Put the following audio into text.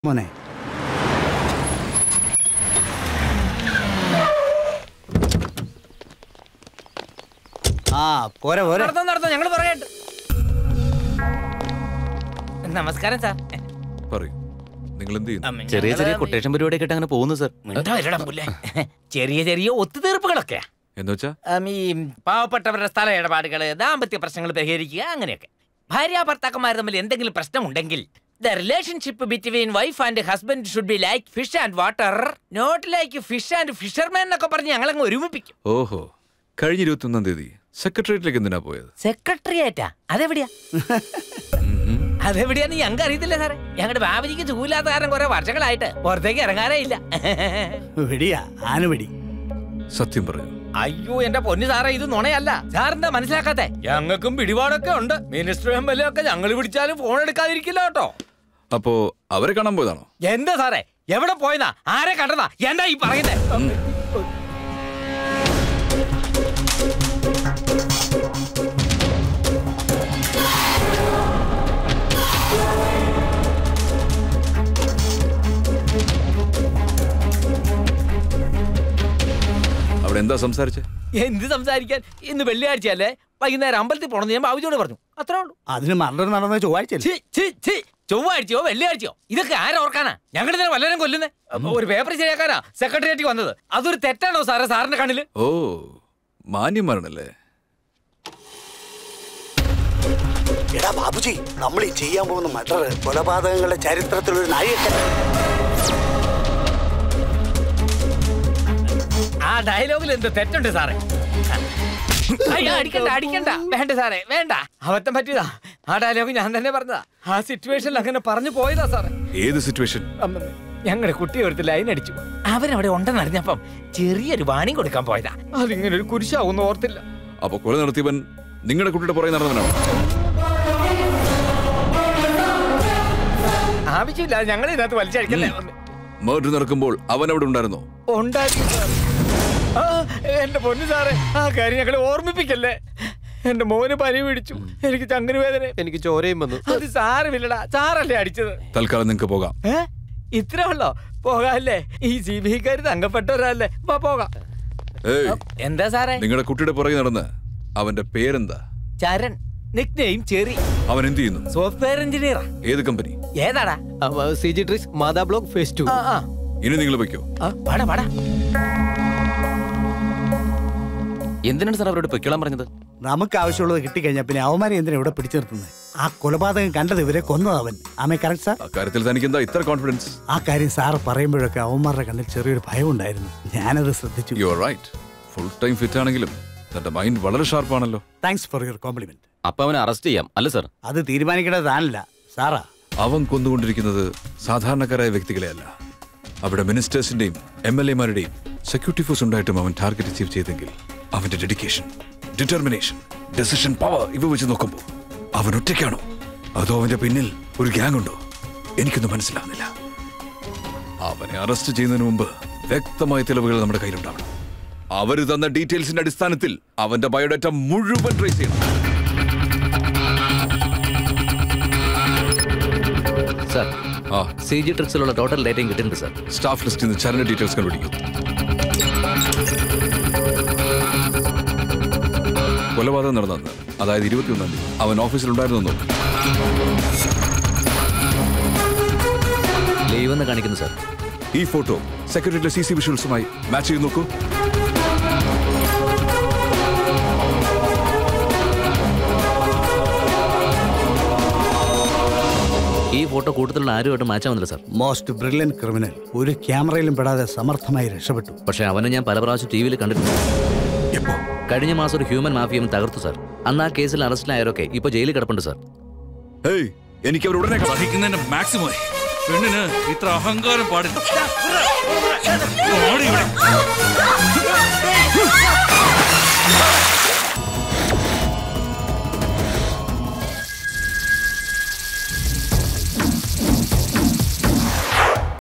മോനെ ആ പോരെ പോരെ നടന്നോ നടന്നോ ഞങ്ങൾ പറയട്ടെ നമസ്കാരം സാർ പറയൂ നിങ്ങൾ എന്ത് ചെയ്യുന്നു ചെറിയ ചെറിയ കൊട്ടേഷൻ പരിപാടിയൊക്കെ ആയിട്ട് അങ്ങനെ പോകുന്നു സർ മിണ്ടാതിരടാ പുല്ലേ. ചെറിയ ചെറിയ ഒത്തുതീർപ്പുകളൊക്കെ എന്ന് വെച്ചാ ഈ പാവപ്പെട്ടവരുടെ സ്ഥല ഇടപാടുകള് ദാമ്പത്യ പ്രശ്നങ്ങൾ പരിഹരിക്കുക അങ്ങനെയൊക്കെ ഭാര്യ ഭർത്താക്കന്മാർ തമ്മിൽ എന്തെങ്കിലും പ്രശ്നമുണ്ടെങ്കിൽ the relationship between wife and husband should be like fish and water not like fish and fisherman എന്നൊക്കെ പറഞ്ഞ് ഞങ്ങളങ്ങ് ഒരുമിപ്പിക്കും ഓഹോ കഴിഞ്ഞ ഇരുപത്തൊന്നാം തീയതി സെക്രട്ടേറിയറ്റിലേക്ക് എന്തിനാ പോയത് സെക്രട്ടറിയേറ്റാ അതെവിടെയാ അതെവിടെയാന്ന് ഞങ്ങൾക്ക് അറിയത്തില്ല സാറേ ഞങ്ങളുടെ ബാബജിക്ക് ചൂലാത്ത കാരണം കുറെ വർഷങ്ങളായിട്ട് പുറത്തേക്ക് ഇറങ്ങാറേ ഇല്ല വെടിയാ ആന വെടി സത്യം പറയൂ അയ്യോ എന്റെ പൊന്നു സാറേ ഇത് നുണയല്ല സാറെന്താ മനസ്സിലാക്കാത്തെ ഞങ്ങൾക്കും പിടിപാടൊക്കെ ഉണ്ട് മിനിസ്റ്റർ എം എൽ എ ഒക്കെ ഞങ്ങൾ പിടിച്ചാലും ഫോൺ എടുക്കാതിരിക്കില്ല കേട്ടോ അപ്പോ അവരെ കാണാൻ പോയതാണോ എന്താ സാറേ എവിടെ പോയതാ ആരെ കണ്ടതാ എന്താ ഈ പറയുന്നേ അവിടെ എന്താ സംസാരിച്ചേ എന്ത് സംസാരിക്കാൻ ഇന്ന് വെള്ളിയാഴ്ച അല്ലേ വൈകുന്നേരം അമ്പലത്തിൽ പോണെന്ന് ഞാൻ ബാബുജോട് പറഞ്ഞു അത്രേ ഉള്ളൂ അതിന് മർഡർ നടന്ന ചൊവ്വാഴ്ച ഛി, ഛി, ഛി. ചൊവ്വാഴ്ചയോ വെള്ളിയാഴ്ചയോ ഇതൊക്കെ ആരോർക്കാനാ ഞങ്ങൾ ഇതിനെ വല്ലവരും കൊല്ലുന്നേ ഒരു പേപ്പർ ശരിയാക്കാനാ സെക്രട്ടേറിയറ്റ് വന്നത് അതൊരു തെറ്റാണോ സാറേ സാറിന്റെ കണ്ണില് ഓ മാന്യന്മാരാണല്ലേ എടാ ബാബുജി നമ്മൾ ഈ ചെയ്യാൻ പോകുന്ന മർഡർ കൊലപാതകങ്ങളുടെ ചരിത്രത്തിലൊരു നായകൻ ആ ഡയലോഗിൽ എന്ത് തെറ്റുണ്ട് സാറേ അയ്യോ അടിക്കണ്ട അടിക്കണ്ട വേണ്ട സാറേ വേണ്ട അബദ്ധം പറ്റിയതാ ആ ഡയലോഗ് ഞാൻ തന്നെ പറഞ്ഞതാ ആ സിറ്റുവേഷനിൽ അങ്ങനെ പറഞ്ഞു പോയതാ സാറേ ഏത് സിറ്റുവേഷൻ ഞങ്ങളുടെ കുട്ടി ഒരുത്ത് ലൈൻ അടിച്ചു അവരവിടെ ഉണ്ടെന്ന് അറിഞ്ഞപ്പം ചെറിയൊരു വാണിംഗ് കൊടുക്കാൻ പോയതാ അതിങ്ങനെ ഒരു കുരിശാവുന്ന ഓർത്തില്ല അപ്പൊ കൊല നടത്തിയവൻ നിങ്ങളുടെ കുട്ടിയുടെ പുറകെ നടന്നവനാണോ ആവശ്യമില്ല ഞങ്ങൾ ഇതിനകത്ത് വലിച്ചടിക്കല്ലേ മർഡർ നടക്കുമ്പോൾ അവൻ അവിടെ ഉണ്ടായിരുന്നോ ഉണ്ടായിരുന്നു സാർ. ആ, എന്റെ പൊന്നു സാറേ ആ കാര്യം ഞങ്ങളെ ഓർമ്മിപ്പിക്കല്ലേ എന്റെ മോന് പനി പിടിച്ചു എനിക്ക് ചങ്ങന് വേദന എനിക്ക് ചോരയും വന്നു അത് സാരമില്ലടാ സാറല്ലേ അടിച്ചത് തൽക്കാലം നിങ്ങൾക്ക് പോകാം ഏ ഇത്ര ഉള്ളോ പോകാല്ലേ ഈ സി ബി ഐക്കാര് തങ്കപ്പെട്ടവരല്ലേ വാ പോകാം ഏയ് എന്താ സാറേ നിങ്ങളുടെ കുട്ടിയുടെ പുറകെ നടന്ന് അവന്റെ പേരെന്താ ചരൺ നിക് നെയിം ചെറി അവൻ എന്ത് ചെയ്യുന്നു സോഫ്റ്റ്വെയർ എഞ്ചിനീയറാ ഏത് കമ്പനി ഏതാടാ C G tricks Mata block phase two ആ ആ ഇനി നിങ്ങൾ വയ്ക്കോ ആ, വാടാ വാടാ എന്തിനാണ് സാർ അവരോട് പൊയ്ക്കോളാൻ പറഞ്ഞത് നമുക്ക് ആവശ്യമുള്ളത് കിട്ടിക്കഴിഞ്ഞാൽ പിന്നെ അവന്മാരെ എന്തിനാ ഇവിടെ പിടിച്ചു നിർത്തുന്നത് ആ കൊലപാതകം കണ്ടത് ഇവരെ കൊന്നത് അവൻ ആമേ കറക്റ്റ് സാർ അക്കാര്യത്തിൽ തനിക്ക് എന്താ ഇത്ര കോൺഫിഡൻസ് ആ കാര്യം സാറ് പറയുമ്പോഴൊക്കെ അവന്മാരുടെ കണ്ണിൽ ചെറിയൊരു ഭയം ഉണ്ടായിരുന്നു ഞാനത് ശ്രദ്ധിച്ചു you are right full time fit ആണെങ്കിലും തന്റെ മൈൻഡ് വളരെ ഷാർപ്പാണല്ലോ താങ്ക്സ് ഫോർ യുവർ കോംപ്ലിമെന്റ് അപ്പൊ അവനെ അറസ്റ്റ് ചെയ്യാം അല്ല സാർ അത് തീരുമാനിക്കേണ്ടത് താനല്ല സാറാ അവൻ കൊന്നുകൊണ്ടിരിക്കുന്നത് സാധാരണക്കാരായ വ്യക്തികളെ അല്ല അവിടെ മിനിസ്റ്റേഴ്സിന്റെയും എം എൽ എമാരുടെയും സെക്യൂരിറ്റി ഫോഴ്സ് ഉണ്ടായിട്ടും അവൻ ടാർഗറ്റ് അച്ചീവ് ചെയ്തെങ്കിൽ അവന്റെ ഡെഡിക്കേഷൻ ഡിറ്റർമിനേഷൻ ഡെസിഷൻ പവർ ഇവ വെച്ച് നോക്കുമ്പോൾ അവൻ ഒറ്റയ്ക്കാണോ അതോ അവന്റെ പിന്നിൽ ഒരു ഗ്യാങ് ഉണ്ടോ എനിക്കൊന്നും മനസ്സിലാവുന്നില്ല അവനെ അറസ്റ്റ് ചെയ്യുന്നതിന് മുമ്പ് വ്യക്തമായ തെളിവുകൾ നമ്മുടെ കയ്യിലുണ്ടാവണം അവര് തന്ന ഡീറ്റെയിൽസിന്റെ അടിസ്ഥാനത്തിൽ അവന്റെ ബയോഡാറ്റ മുഴുവൻ ട്രേസ് ചെയ്യണം സാർ ആ സി ജി ട്രിക്സിലുള്ള ടോട്ടൽ ഡേറ്റയും കിട്ടുന്നുണ്ട് സാർ സ്റ്റാഫ് ലിസ്റ്റിൽ നിന്ന് ചലന ഡീറ്റെയിൽസ് കണ്ടുപിടിക്കും കൊലപാതകം നടന്നു അതായത് ഇരുപത്തിയൊന്നാം തീയതി അവൻ ഓഫീസിൽ ഉണ്ടായിരുന്നു നോക്ക് ലീവ് എന്ന് കാണിക്കുന്നു സാർ ഈ ഫോട്ടോ സെക്രട്ടറിയിലെ സി സി വിഷ്വൽസുമായി മാച്ച് ചെയ്ത് നോക്കൂ ഈ ഫോട്ടോ കൂട്ടത്തിലുള്ള ആരുമായിട്ട് മാച്ചാവുന്നില്ല സാർ മോസ്റ്റ് ബ്രില്യൻ ക്രിമിനൽ ഒരു ക്യാമറയിലും പെടാതെ സമർത്ഥമായി രക്ഷപ്പെട്ടു പക്ഷേ അവനെ ഞാൻ പല പ്രാവശ്യം ടി വിയിൽ കണ്ടിട്ടുണ്ട് എപ്പോ കഴിഞ്ഞ മാസം ഒരു ഹ്യൂമൻ മാഫിയം തകർത്തു സാർ അന്ന് ആ കേസിൽ അറസ്റ്റിലായവരൊക്കെ ഇപ്പൊ ജയിലിൽ കിടപ്പുണ്ട് സാർ ഏയ് എനിക്ക് അവർ ഉടനെ കാണാം. സഹിക്കുന്നതിന്റെ മാക്സിമം പെണ്ണിന് ഇത്ര അഹങ്കാരം പാടില്ല